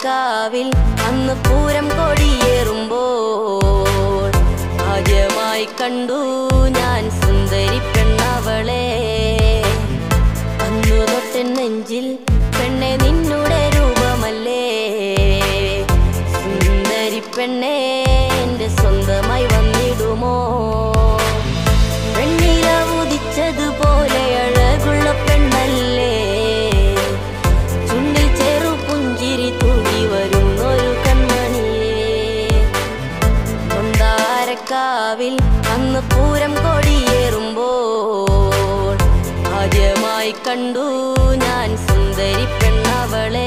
കൊണ്ടാരക്കാവിൽ അന്ന് പൂരം കൊടിയേറുമ്പോൾ ആദ്യമായി കണ്ടു ഞാൻ സുന്ദരി പെണ്ണവളെ അന്നു തൊട്ട് നെഞ്ചിൽ പെണ്ണെ നിന്നുടെ രൂപമല്ലേ സുന്ദരി പെണ്ണെ എന്റെ സ്വന്തമായി വന്നിടുമോ വെണ്ണില ഉദിച്ചതുപോലെ അഴകുള്ള പെണ്ണല്ലേ ചുണ്ടിൽ ചെറു പുഞ്ചിരി തൂകി വരുന്നൊരു കൺമണിയേ കൊണ്ടാരക്കാവിൽ അന്ന് പൂരം കൊടിയേറുമ്പോൾ ആദ്യമായി കണ്ടു ഞാൻ സുന്ദരി പെണ്ണവളെ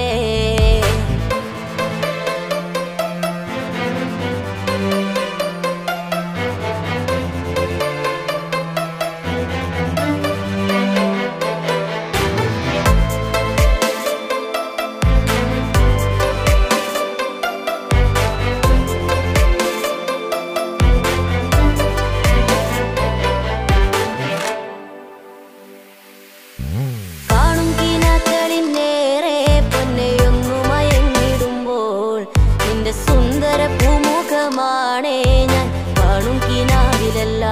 കാണും കിനാക്കളിനേറെ പൊന്നെയൊന്നു മയങ്ങിടുമ്പോൾ നിന്റെ സുന്ദര പൂമുഖമാണേ ഞാൻ കാണും കിനാവിലല്ല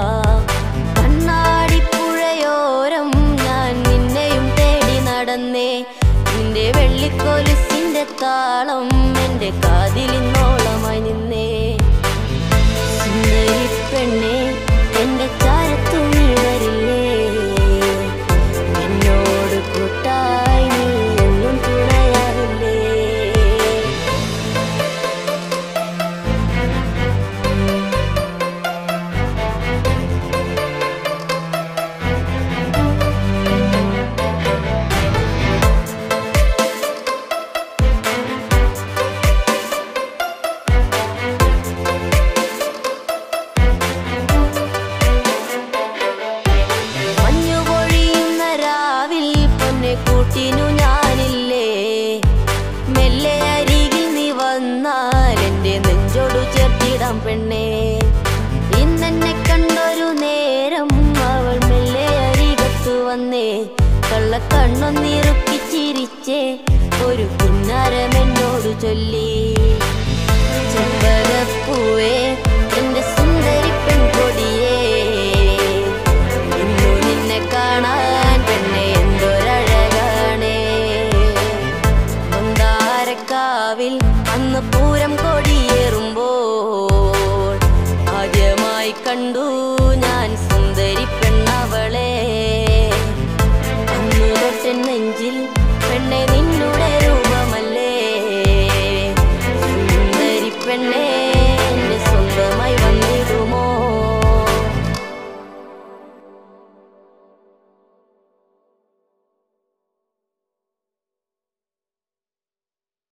കണ്ണാടിപ്പുഴയോരം ഞാൻ നിന്നെയും തേടി നടന്നേ നിന്റെ വെള്ളിക്കൊലുസിന്റെ താളം എന്റെ കാതിലിന്നോളമായി നിന്നേ സുന്ദരി പെണ്ണെ എന്റെ ചാരത്തു നീ വരില്ലേ എന്നോട് കൂട്ടായി നീ എന്നും തുണയാറില്ലേ മഞ്ഞു പൊഴിയുന്ന രാവിൽ പൊന്നെ കൂട്ടിനു ഞാനില്ലേ മെല്ലെ അരികിൽ നീ വന്നാൽ എന്റെ നെഞ്ചോടു ചേർത്തിടാം പെണ്ണേ ഇന്നെന്നെ കണ്ടൊരു നേരം അവൾ മെല്ലെ അരികത്തു വന്നേ കള്ളക്കണ്ണൊന്നിറുക്കി ചിരിച്ചേ ഒരു പുന്നാരം എന്നോട് ചൊല്ലി ചെമ്പകപ്പൂവേ